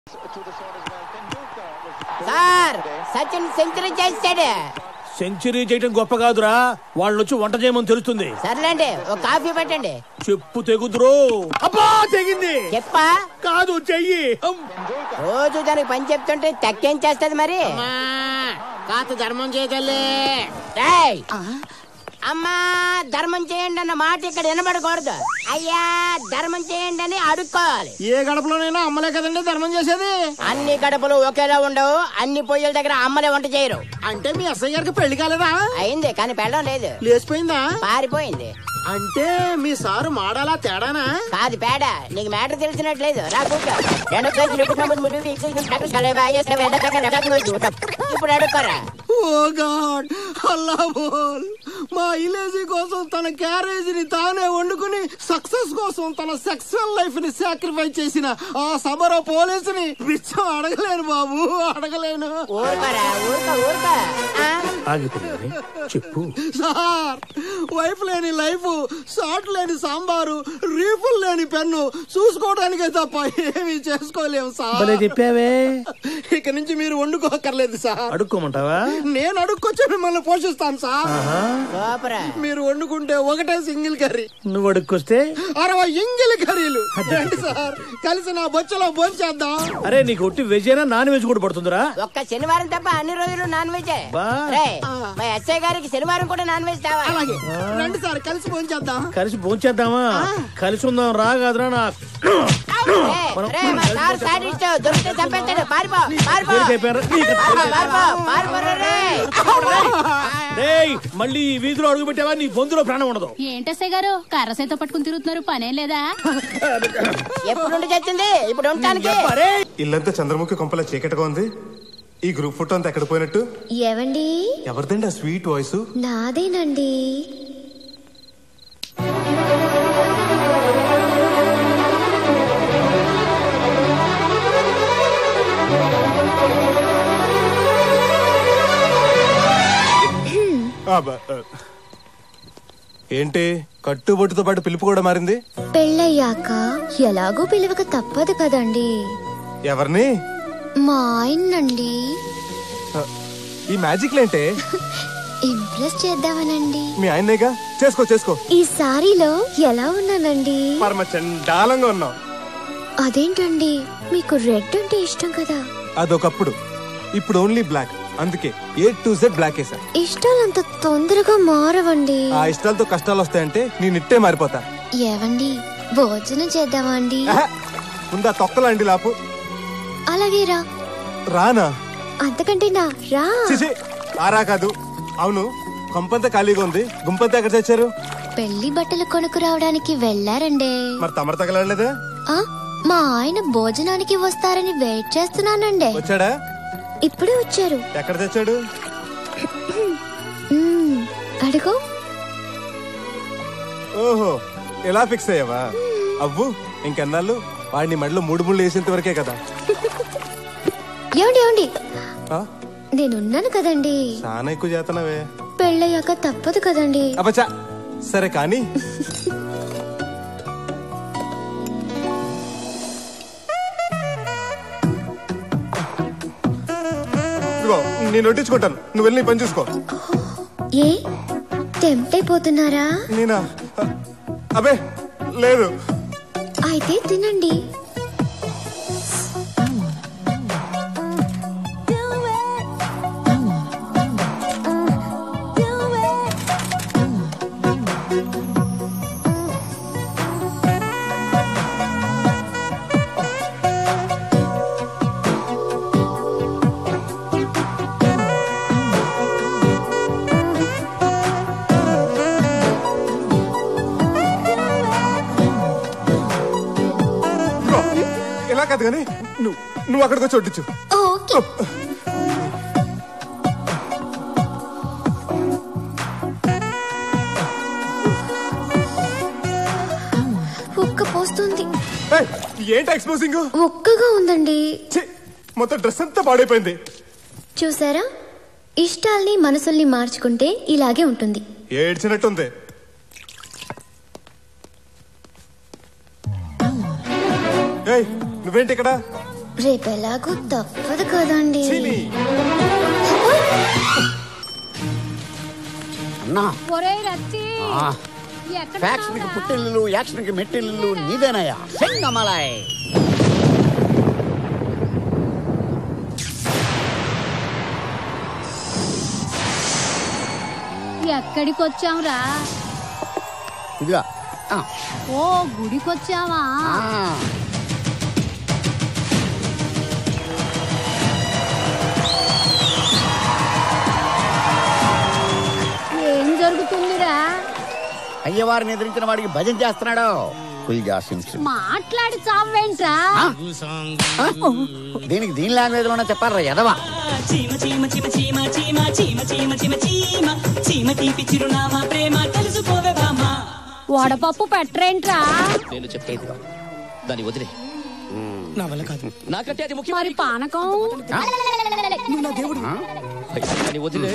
Sir Sachin century చేస్తాడు century చేయటం గొప్ప కాదురా వాళ్ళు వచ్చి వంట చేయమని తెలుస్తుంది సర్లేండి ఒక కాఫీ పెట్టండి చెప్పు తెగుదురు అబ్బా తెగింది చెప్పా కాదు చెయ్యి అమ్. రోజు దానికి పని చెప్తుంటే తక్కేం చేస్తది మరి కాత ధర్మం చేయగలే రేయ్! అమ్మా ధర్మం చేయండి అన్న మాట ఇక్కడ వినబడకూడదు అయ్యా ధర్మం చేయండి అని అడుక్కోవాలి ఏ గడపలోనైనా అమ్మలే కదండి ధర్మం చేసేది అన్ని గడపలు ఒకేలా ఉండవు అన్ని పొయ్యిల దగ్గర అమ్మలే వంట చేయరు అంటే మీ ఎస్ఐ గారికి పెళ్లి కాలేదా అయింది కానీ పెళ్ళం లేదు లేచిపోయిందా పారిపోయింది అంటే మీ సారు మాడాలా తేడానా కాదు పేడ నీకు మ్యాటర్ తెలిసినట్లేదు రా కూర్చో రెండు చేతులు ఇప్పుడు నమ్ముడు ముడు వీక్స్ వీక్స్ టక్కు కలవా, ఏస్తే వెంట టక్కు టక్కు టక్కు టక్కు. ఇప్పుడు అడుక్కోరా ఓ గాడ్ అల్లా బోల్ మా ఇలేజీ కోసం తన క్యారేజీని తానే వండుకుని సక్సెస్ కోసం తన సెక్సువల్ లైఫ్ ని సాక్రిఫైస్ చేసిన ఆ సమర పోలీసుని బిచ్చం అడగలేను బాబు అడగలేను ఊరుకోరా ఊరుకో ఊరుకో ఆ? ఆగిపోయింది చెప్పు సార్ వైఫ్ లేని లైఫ్ షార్ట్ లేని సాంబారు రీఫుల్ లేని పెన్ను చూసుకోవడానికే తప్ప ఏమీ చేసుకోలేము సార్ భలే చెప్పావే ఇక నుంచి మీరు వండుకోకర్లేదు సార్ అడుక్కోమంటావా నేను అడుక్కొచ్చి మిమ్మల్ని పోషిస్తాను సార్ ఆహా. సూపర్ మీరు వండుకుంటే ఒకటే సింగిల్ కర్రీ నువ్వు అడుక్కొస్తే అరవై ఇంగిల్ కర్రీలు రండి సార్ కలిసి నా బొచ్చలో భోంచేద్దాం అరే నీకు ఒట్టి వెజ్ అయినా నాన్ వెజ్ కూడా పడుతుందిరా ఒక్క శనివారం తప్ప అన్ని రోజులు నాన్ వెజ్ బా. మా ఎస్ఐ గారికి శనివారం కూడా నాన్ వెజ్ తేవాలి అలాగే రండి సార్ కలిసి భోంచేద్దాం కలిసి భోంచేద్దామా కలిసి ఉందాం రా కాదురా నా రేయ్, రేయ్, మా సార్ సాడిస్ట్ దొరికితే చంపేస్తాడు పారిపో పారిపో దొరికైపోయారా? నీకు పారిపో, పారిపో పారిపో రే రేయ్ మళ్ళీ ఈ వీధిలో అడుగు పెట్టావా నీ బొందులో ప్రాణం ఉండదు ఏంటసే గారు కర్రసేతో పట్టుకుని తిరుగుతున్నారు పనేం లేదా ఎప్పుడు ఉండి చచ్చింది ఇప్పుడు ఉండటానికి ఇల్లంతా చంద్రముఖి కొంపల చీకటిగా ఉంది ఈ గ్రూప్ ఫోటో అంతా ఎక్కడ పోయినట్టు ఏవండి ఎవరిదండి ఆ స్వీట్ వాయిస్ నాదేనండి ఏంటి కట్టుబొట్టుతో పాటు పిలుపు కూడా మారింది పెళ్ళయ్యాక ఎలాగో పిలవక తప్పదు కదండి ఎవరిని మా ఆయన్నండి ఆ, ఈ మ్యాజిక్ లేంటే ఇంప్రెస్ చేద్దామనండి మీ ఆయన్నేగా చేసుకో చేసుకో ఈ సారీలో ఎలా ఉన్నానండి పరమ చండాలంగా ఉన్నావు అదేంటండి మీకు రెడ్ అంటే ఇష్టం కదా అదొకప్పుడు ఇప్పుడు ఓన్లీ బ్లాక్ అందుకే ఏ టు జెడ్ బ్లాక్ వేసా ఇష్టాలంత తొందరగా మారవండి ఆ ఇష్టాలతో కష్టాలు వస్తాయంటే నేను ఇట్టే మారిపోతా ఏవండి భోజనం చేద్దామా అండి ఆహా, ముందా తొక్కలండి లాపు అలాగే రా రానా అంతకంటే నా రా చిచి ఆరా కాదు అవును కొంపంతా ఖాళీగా ఉంది గుంపంతా ఎక్కడ తెచ్చారు పెళ్లి బట్టలు కొనుక్కు రావడానికి వెళ్ళారండి మరి తమరు తగలలేదా ఆ మా ఆయన భోజనానికి వస్తారని వెయిట్ చేస్తున్నానండి వచ్చాడా ఇప్పుడే వచ్చారు ఎక్కడ తెచ్చాడు మ్మ్, అడుగు ఓహో ఎలా ఫిక్స్ అయ్యావా అవ్వు ఇంకెన్నాళ్ళు వాడిని మెడలో మూడు ముళ్ళు వేసేంత వరకే కదా ఏమండి ఏమండి ఆ? నేనున్నాను కదండి చాలా ఎక్కువ చేస్తున్నావే పెళ్ళయ్యాక తప్పదు కదండి అబ్బచ్చా సరే కానీ ఇదిగో నేను వడ్డించుకుంటాను నువ్వు వెళ్ళి నీ పని చూసుకో ఏ టెంప్ట్ అయిపోతున్నారా నేనా అబే లేదు అయితే తినండి ఇదిగో, ఇలా కాదు కానీ నువ్వు నువ్వు అక్కడికి వచ్చి వడ్డించు ఓకే ఒక్క పోస్తుంది ఏయ్, ఏంటి ఎక్స్పోజింగ్ ఒక్కగా ఉందండి మొత్తం డ్రెస్ అంతా పాడైపోయింది చూసారా ఇష్టాల్ని మనసుల్ని మార్చుకుంటే ఇలాగే ఉంటుంది ఏడ్చినట్టుంది ఏయ్ నువ్వేంటి ఇక్కడ రేపు ఎలాగో తప్పదు కదండి అన్నా ఒరే రచ్చి ఆ, ఎక్కడ ఫ్యాక్షన్ కి ఉన్నావురా? పుట్టిల్లు యాక్షన్ కి మెట్టిల్లు నీదేనయ్యా సింగమలాయ్ ఎక్కడికి వచ్చావురా ఇదిగా ఆ, ఓ గుడికి వచ్చావా ఆ. ఏం జరుగుతుందిరా అయ్యవారిని ఎదిరించిన వాడికి భజన చేస్తున్నాడు కుల్జా సింగ్స్ మాట్లాడి చావేంట్రా ఆ? ఆ? దీనికి దీని లాంగ్వేజ్ లోనే చెప్పారా ఎదవా చీమ చీమ చీమ చీమ చీమ చీమ చీమ చీమ చీమ చీమ తీపి చిరునామా ప్రేమ తెలుసుకోవే బామా వడపప్పు పెట్టరేంట్రా నేను చెప్పేది దాన్ని వదిలే నా వల్ల కాదు నాకంటే అది ముఖ్యం మరి పానకం ఆ? ఆ? దాన్ని వదిలే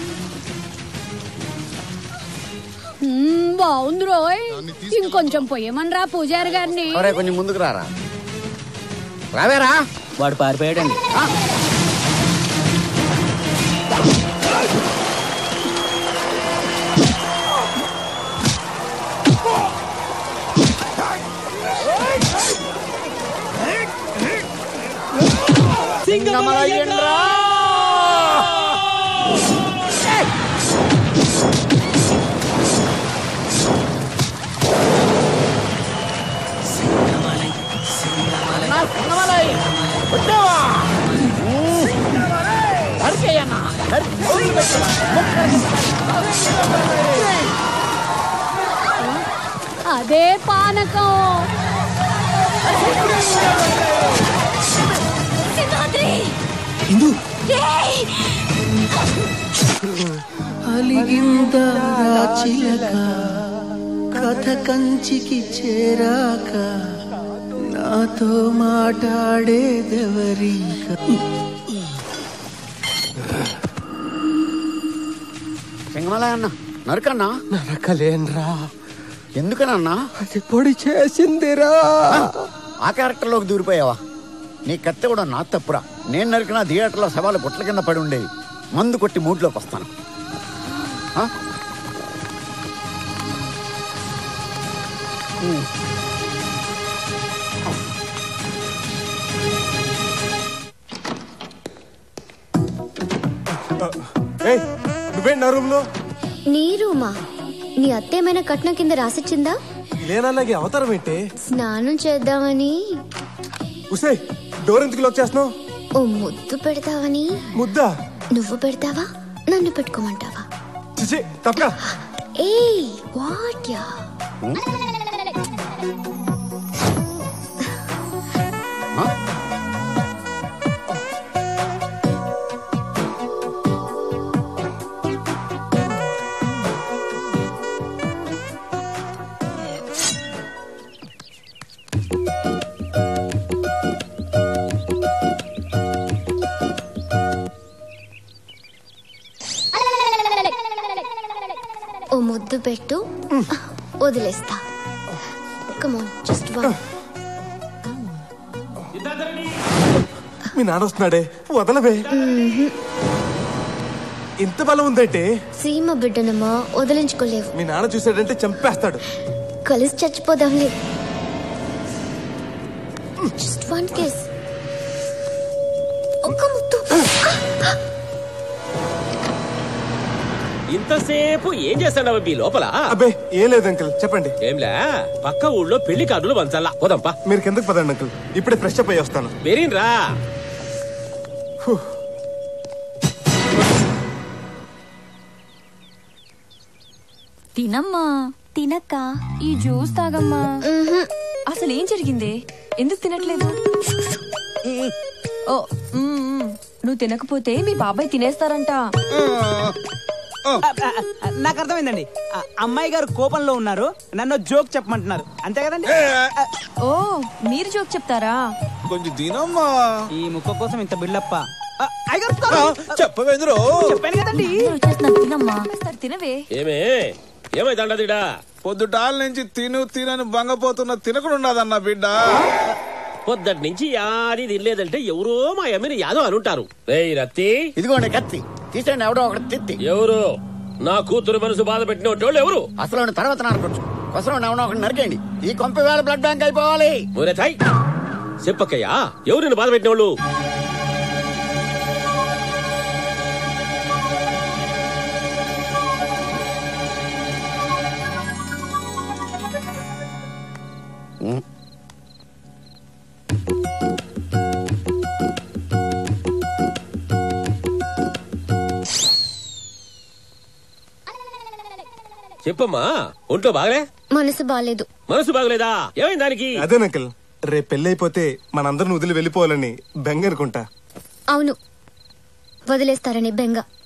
మ్మ్, బాగుంది రోయ్ ఇంకొంచెం పొయ్యమనరా పూజారి గారిని ఒరే కొంచెం ముందుకు రారా రావేరా వాడు పారిపోయాడండి ఆ? సింగమలయ్యండ్రా! ఏయ్! నా సింగమలై! వచ్చావా? నరికేయన్నా! నరికి వదిలిపెట్టు. అదే పానకం అలిగిందా చిలక కథ కంచికి చేరాక నాతో మాట్లాడేదెవరింక సింగమలై అన్న నరకన్నా నరకలేన్రా ఎందుకనన్నా అది పొడి చేసిందిరా ఆ క్యారెక్టర్లోకి దూరిపోయావా నీ కత్తి కూడా నా తప్పురా నేను నరికిన థియేటర్లో సవాలు పుట్ల కింద పడి ఉండేవి మందు కొట్టి మూడ్లోకి వస్తాను ఆ? ఉమ్. ఏయ్ నువ్వేంటి నా రూమ్ లో నీ రూమా నీ అత్తేమైనా కట్నం కింద రాసిచ్చిందా లేనలాగే అవతారం ఏంటి స్నానం చేద్దామని ఉసే డోర్ ఎందుకు లాక్ చేస్తున్నావు ఓ ముద్దు పెడతావని ముద్దా నువ్వు పెడతావా నన్ను పెట్టుకోమంటావా చిచి తప్పక ఏయ్ వాట్ యా ఆ? ఓ ముద్దు పెట్టు వదిలేస్తా కమాన్ జస్ట్ వన్ మీ నాన్న వస్తున్నాడే వదలవే ఇంత బలం ఉందంటే సీమ బిడ్డనమ్మా వదిలించుకోలేవు మీ నాన్న చూసాడంటే చంపేస్తాడు కలిసి చచ్చిపోదాంలే జస్ట్ వన్ కేస్ ఒక్క ముద్దు ఇంతసేపు ఏం చేస్తాడవ మీ లోపల అబ్బే ఏం లేదు అంకుల్ చెప్పండి ఏంలే పక్క ఊళ్ళో పెళ్లి కార్డులు వంచాలా పోదాంపా మీరు కిందకి పదండి అంకుల్ ఇప్పుడే ఫ్రెష్ అప్ అయ్యి వస్తాను పెరిన్రా తినమ్మా తినక్క ఈ జ్యూస్ తాగమ్మా అసలు ఏం జరిగింది ఎందుకు తినట్లేదు ఓ మ్మ్, మ్మ్. నువ్వు తినకపోతే మీ బాబాయ్ తినేస్తారంట నాకు అర్థమైందండి ఆ, అమ్మాయి గారు కోపంలో ఉన్నారు నన్ను జోక్ చెప్పమంటున్నారు అంతే కదండి ఓ మీరు జోక్ చెప్తారా కొంచెం తినమ్మా ఈ ముక్క కోసం ఇంత బిల్డప్ప ఆ, అయ్యగారు, చెప్పవేంద్రో చెప్పాను కదండి అందరూ వచ్చేస్తున్నారు తినమ్మా సరే తినవే ఏమే ఏమైందండదిడా పొద్దుటాల నుంచి తిను తినని బంగపోతున్న తినకుండా ఉండదన్న బిడ్డ పొద్దటి నుంచి యాది తినలేదంటే ఎవరో మా ఎమ్మెని యాదో అనుంటారు రేయ్ రత్తి ఇదిగోండి కత్తి తీసేయండి ఎవడో ఒకటి తిత్తి ఎవరు నా కూతురు మనసు బాధ పెట్టిన వాళ్ళు ఎవరు అసలు తర్వాత నరకొచ్చు అసలు ఎవడో ఒకటి నరికేయండి ఈ కొంప వేల బ్లడ్ బ్యాంక్ అయిపోవాలి ఒరే థాయ్ చెప్పక్కయ్యా ఎవరు నిన్ను బాధ పెట్టిన వాళ్ళు చెప్పమ్మా ఒంట్లో బాగలే మనసు బాలేదు మనసు బాగలేదా ఏమైంది దానికి అదే అంకుల్ రేపు పెళ్లి అయిపోతే మనందరిని వదిలి వెళ్ళిపోవాలని బెంగ అనుకుంటా అవును వదిలేస్తారని బెంగ